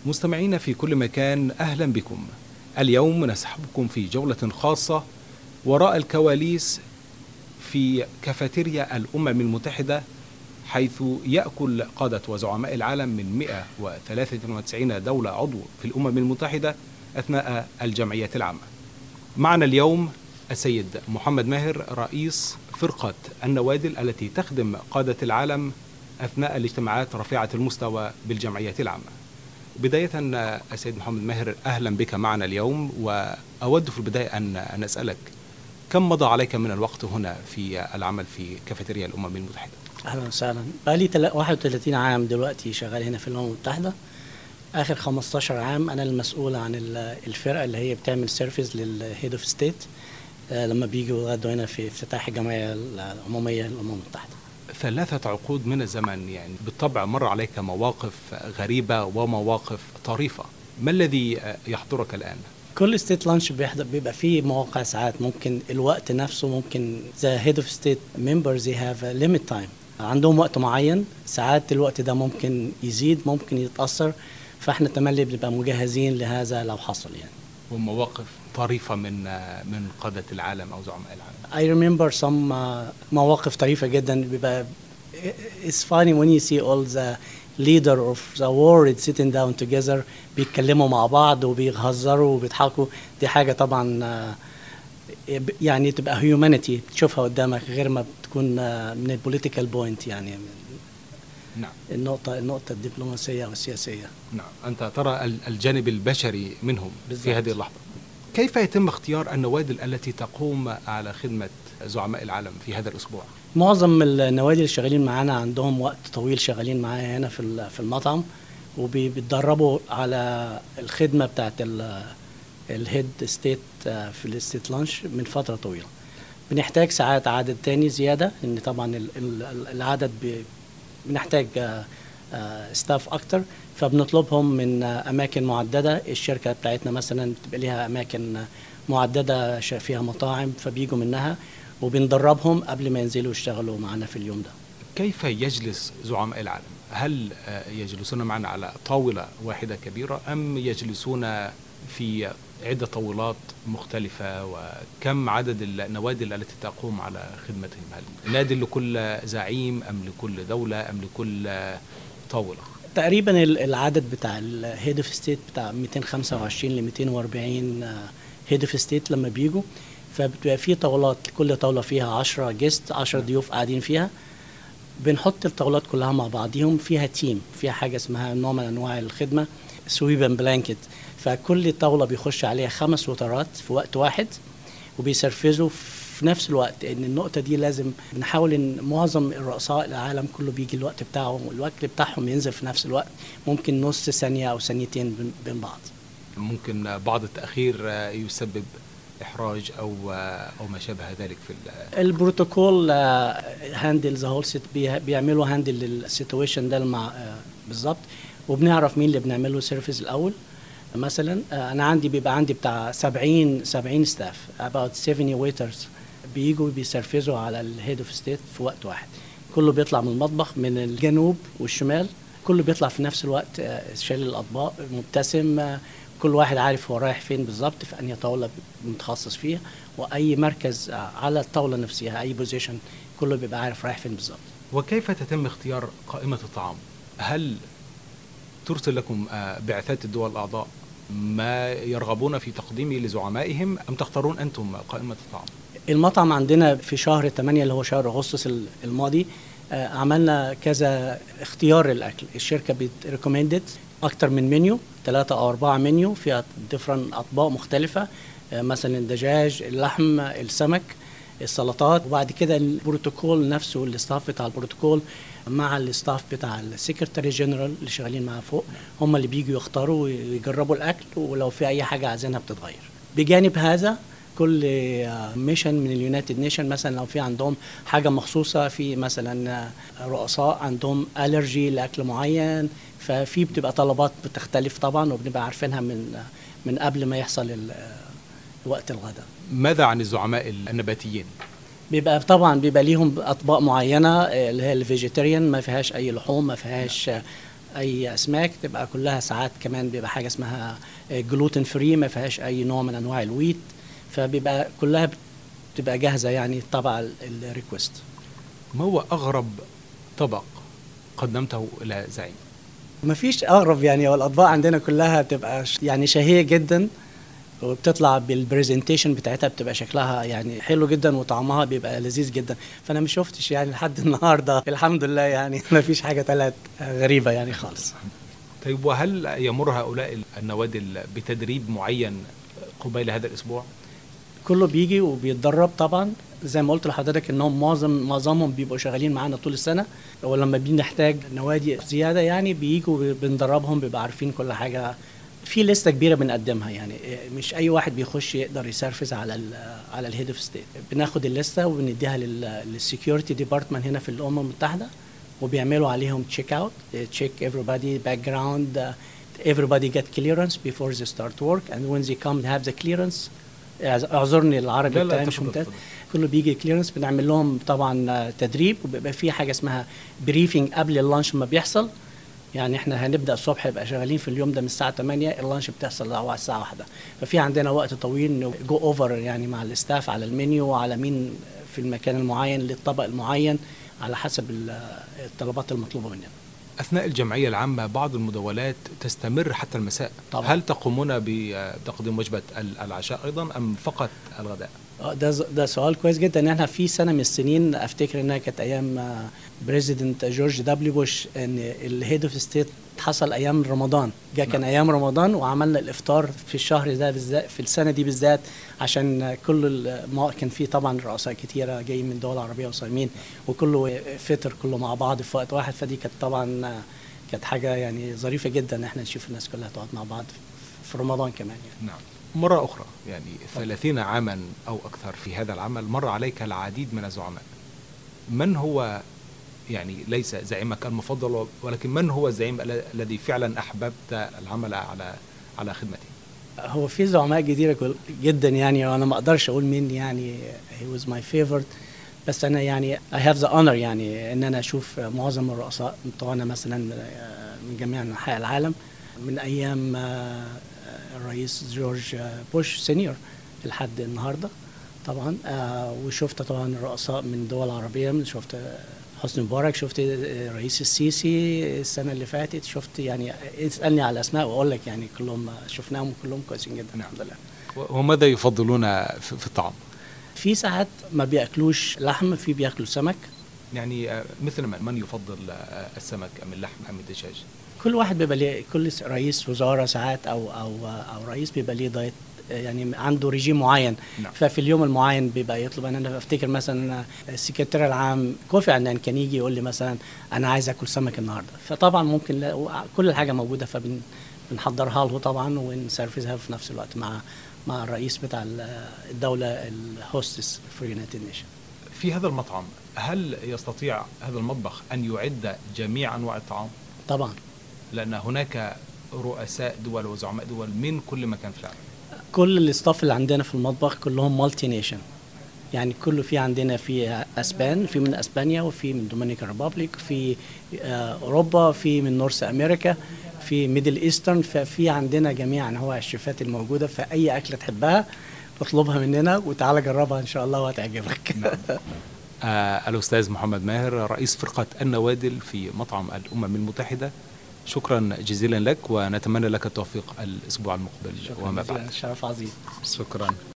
مستمعين في كل مكان اهلا بكم. اليوم نسحبكم في جوله خاصه وراء الكواليس في كافيتيريا الامم المتحده حيث ياكل قاده وزعماء العالم من 193 دوله عضو في الامم المتحده اثناء الجمعيه العامه. معنا اليوم السيد محمد ماهر رئيس فرقه النوادل التي تخدم قاده العالم اثناء الاجتماعات رفيعه المستوى بالجمعيه العامه. بداية السيد محمد ماهر أهلا بك معنا اليوم وأود في البداية أن أن أسألك كم مضى عليك من الوقت هنا في العمل في كافيتيريا الأمم المتحدة؟ اهلا وسهلا بقالي تل- 31 عام دلوقتي شغال هنا في الامم المتحده اخر 15 عام انا المسؤول عن ال- الفرقه اللي هي بتعمل سيرفيس للهيد اوف ستيت لما بيجوا يغدوا هنا في افتتاح الجمعيه العموميه للامم المتحده ثلاثة عقود من الزمن يعني بالطبع مر عليك مواقف غريبة ومواقف طريفة ما الذي يحضرك الآن؟ كل ستيت لانش بيحضر بيبقى فيه مواقع ساعات ممكن الوقت نفسه ممكن ذا هيد اوف ستيت ممبرز هاف ليميت تايم عندهم وقت معين ساعات الوقت ده ممكن يزيد ممكن يتاثر فاحنا تملي بنبقى مجهزين لهذا لو حصل يعني ومواقف طريفة من من قادة العالم أو زعماء العالم I remember some uh, مواقف طريفة جدا بيبقى it's funny when you see all the leader of the world sitting down together بيتكلموا مع بعض وبيهزروا وبيضحكوا دي حاجة طبعا uh, يعني تبقى humanity تشوفها قدامك غير ما بتكون uh, من البوليتيكال بوينت يعني نعم النقطة النقطة الدبلوماسية والسياسية نعم أنت ترى ال- الجانب البشري منهم بالضبط. في هذه اللحظة كيف يتم اختيار النوادل التي تقوم على خدمة زعماء العالم في هذا الأسبوع؟ معظم النوادي اللي شغالين معانا عندهم وقت طويل شغالين معايا هنا في ال- في المطعم وبيتدربوا على الخدمه بتاعت الهيد ستيت في الستيت لانش من فتره طويله بنحتاج ساعات عدد تاني زياده ان طبعا ال- ال- العدد بي- بنحتاج ستاف اكتر فبنطلبهم من آه، اماكن معدده الشركه بتاعتنا مثلا بتبقى ليها اماكن آه، معدده ش- فيها مطاعم فبيجوا منها وبندربهم قبل ما ينزلوا يشتغلوا معانا في اليوم ده كيف يجلس زعماء العالم؟ هل آه، يجلسون معنا على طاولة واحدة كبيرة أم يجلسون في عدة طاولات مختلفة وكم عدد النوادل التي تقوم على خدمتهم؟ هل نادي لكل زعيم أم لكل دولة أم لكل آه، طاولة؟ تقريبا ال- العدد بتاع الهيد اوف ستيت بتاع 225 ل 240 هيد اوف ستيت لما بيجوا فبتبقى في طاولات كل طاوله فيها 10 جيست 10 ضيوف قاعدين فيها بنحط الطاولات كلها مع بعضيهم فيها تيم فيها حاجه اسمها نوع من انواع الخدمه سويبن بلانكت فكل طاوله بيخش عليها خمس وترات في وقت واحد وبيسرفزوا في نفس الوقت ان النقطه دي لازم بنحاول ان معظم الرؤساء العالم كله بيجي الوقت بتاعهم والاكل بتاعهم ينزل في نفس الوقت ممكن نص ثانيه او ثانيتين بين- بين بعض ممكن بعض التأخير آه، يسبب إحراج أو آه، أو ما شابه ذلك في ال- البروتوكول هاندل ذا هول بيعملوا هاندل للسيتويشن ده مع آه، بالظبط وبنعرف مين اللي بنعمل له سيرفيس الاول مثلا آه، انا عندي بيبقى عندي بتاع 70 70 ستاف about 70 ويترز بيجوا بيسرفزوا على الهيد اوف ستيت في وقت واحد كله بيطلع من المطبخ من الجنوب والشمال كله بيطلع في نفس الوقت آه، شايل الاطباق مبتسم آه، كل واحد عارف هو رايح فين بالظبط في انهي طاوله متخصص فيها واي مركز آه، على الطاوله نفسها اي بوزيشن كله بيبقى عارف رايح فين بالظبط وكيف تتم اختيار قائمة الطعام؟ هل ترسل لكم آه، بعثات الدول الأعضاء ما يرغبون في تقديمه لزعمائهم أم تختارون أنتم قائمة الطعام؟ المطعم عندنا في شهر 8 اللي هو شهر اغسطس ال- الماضي آه، عملنا كذا اختيار للاكل الشركه بتريكومندد اكتر من منيو ثلاثة او اربعة منيو فيها ديفرنت اطباق مختلفه آه، مثلا الدجاج اللحم السمك السلطات وبعد كده البروتوكول نفسه الاستاف بتاع البروتوكول مع الاستاف بتاع السكرتاري جنرال اللي شغالين معاه فوق هم اللي بيجوا يختاروا ويجربوا الاكل ولو في اي حاجه عايزينها بتتغير بجانب هذا كل ميشن من اليونايتد نيشن مثلا لو في عندهم حاجه مخصوصه في مثلا رؤساء عندهم الرجي لاكل معين ففي بتبقى طلبات بتختلف طبعا وبنبقى عارفينها من من قبل ما يحصل ال- وقت الغداء ماذا عن الزعماء النباتيين؟ بيبقى طبعا بيبقى ليهم اطباق معينه آه، اللي هي الفيجيتيريان ما فيهاش اي لحوم ما فيهاش اي اسماك تبقى كلها ساعات كمان بيبقى حاجه اسمها جلوتين فري ما فيهاش اي نوع من انواع الويت فبيبقى كلها بتبقى جاهزه يعني طبع الريكوست ما هو أغرب طبق قدمته إلى زعيم ما فيش اغرب يعني والاطباق عندنا كلها بتبقى ش- يعني شهيه جدا وبتطلع بالبرزنتيشن بتاعتها بتبقى شكلها يعني حلو جدا وطعمها بيبقى لذيذ جدا فانا ما شفتش يعني لحد النهارده الحمد لله يعني ما فيش حاجه طلعت غريبه يعني خالص طيب وهل يمر هؤلاء النوادل بتدريب معين قبيل هذا الأسبوع؟ كله بيجي وبيتدرب طبعا زي ما قلت لحضرتك انهم معظم معظمهم بيبقوا شغالين معانا طول السنه ولما بنحتاج نوادي زياده يعني بيجوا بندربهم بيبقى عارفين كل حاجه في لسته كبيره بنقدمها يعني مش اي واحد بيخش يقدر يسرفز على ال على الهيد اوف ستيت بناخد الليسته وبنديها للسكيورتي ديبارتمنت هنا في الامم المتحده وبيعملوا عليهم تشيك اوت تشيك everybody باك جراوند everybody get clearance before they start work and when they come have the clearance اعذرني العربي لا، لا، بتاعي مش تفضل، ممتاز تفضل. كله بيجي كليرنس بنعمل لهم طبعا آه، تدريب وبيبقى في حاجه اسمها بريفنج قبل اللانش ما بيحصل يعني احنا هنبدا الصبح يبقى شغالين في اليوم ده من الساعه 8 اللانش بتحصل على الساعه 1 ففي عندنا وقت طويل جو اوفر يعني مع الاستاف على المنيو وعلى مين في المكان المعين للطبق المعين على حسب ال- الطلبات المطلوبه مننا أثناء الجمعية العامة بعض المداولات تستمر حتى المساء طبعاً. هل تقومون بتقديم وجبة ال- العشاء أيضا أم فقط الغداء؟ آه، ده ز- ده سؤال كويس جدا ان احنا في سنه من السنين افتكر انها كانت ايام بريزيدنت جورج دبليو بوش ان الهيد اوف ستيت حصل ايام رمضان جاء كان نعم. ايام رمضان وعملنا الافطار في الشهر ده بالذات في السنه دي بالذات عشان كل الم- كان في طبعا رؤساء كتيره جايين من دول عربيه وصايمين وكله فطر كله مع بعض في وقت واحد فدي كانت طبعا آه، كانت حاجه يعني ظريفه جدا ان احنا نشوف الناس كلها تقعد مع بعض في رمضان كمان يعني نعم مرة أخرى يعني ثلاثين عاما أو أكثر في هذا العمل مر عليك العديد من الزعماء من هو يعني ليس زعيمك المفضل ولكن من هو الزعيم ال- الذي فعلا أحببت العمل على على خدمته هو في زعماء كتيرة كل- جدا يعني وانا ما اقدرش اقول مين يعني he was my favorite بس انا يعني I have the honor يعني ان انا اشوف معظم الرؤساء بتوعنا مثلا آه، من جميع انحاء العالم من ايام آه، الرئيس جورج بوش سينيور لحد النهارده طبعا آه، وشفت طبعا الرؤساء من دول عربيه شفت حسني مبارك شفت الرئيس السيسي السنه اللي فاتت شفت يعني اسالني على الاسماء واقول لك يعني كلهم شفناهم كلهم كويسين جدا نعم. الحمد لله و- وماذا يفضلون في في الطعام في ساعات ما بياكلوش لحم في بياكلوا سمك يعني آه، مثل من من يفضل آه، السمك أم اللحم أم الدجاج كل واحد بيبقى ليه كل س- رئيس وزاره ساعات او او او رئيس بيبقى ليه دايت يعني عنده ريجيم معين نعم. ففي اليوم المعين بيبقى يطلب انا انا افتكر مثلا أنا السكرتير العام كوفي عنان كان يجي يقول لي مثلا انا عايز اكل سمك النهارده فطبعا ممكن لا كل الحاجه موجوده فبنحضرها له طبعا ونسرفزها في نفس الوقت مع مع الرئيس بتاع ال- الدوله الهوستس في يونايتد نيشن في هذا المطعم هل يستطيع هذا المطبخ أن يعد جميع أنواع الطعام؟ طبعا لأن هناك رؤساء دول وزعماء دول من كل مكان في العالم كل الاستاف اللي عندنا في المطبخ كلهم مالتي نيشن يعني كله في عندنا في اسبان في من اسبانيا وفي من دومينيكان ريبابليك في آه، اوروبا في من نورث امريكا في ميدل ايسترن ففي عندنا جميع انواع الشيفات الموجوده فاي اكله تحبها اطلبها مننا وتعالى جربها ان شاء الله وهتعجبك نعم. آه الأستاذ محمد ماهر رئيس فرقة النوادل في مطعم الأمم المتحدة شكرا جزيلا لك ونتمنى لك التوفيق الأسبوع المقبل وما شكرا بعد جزيلا، شرف عظيم شكرا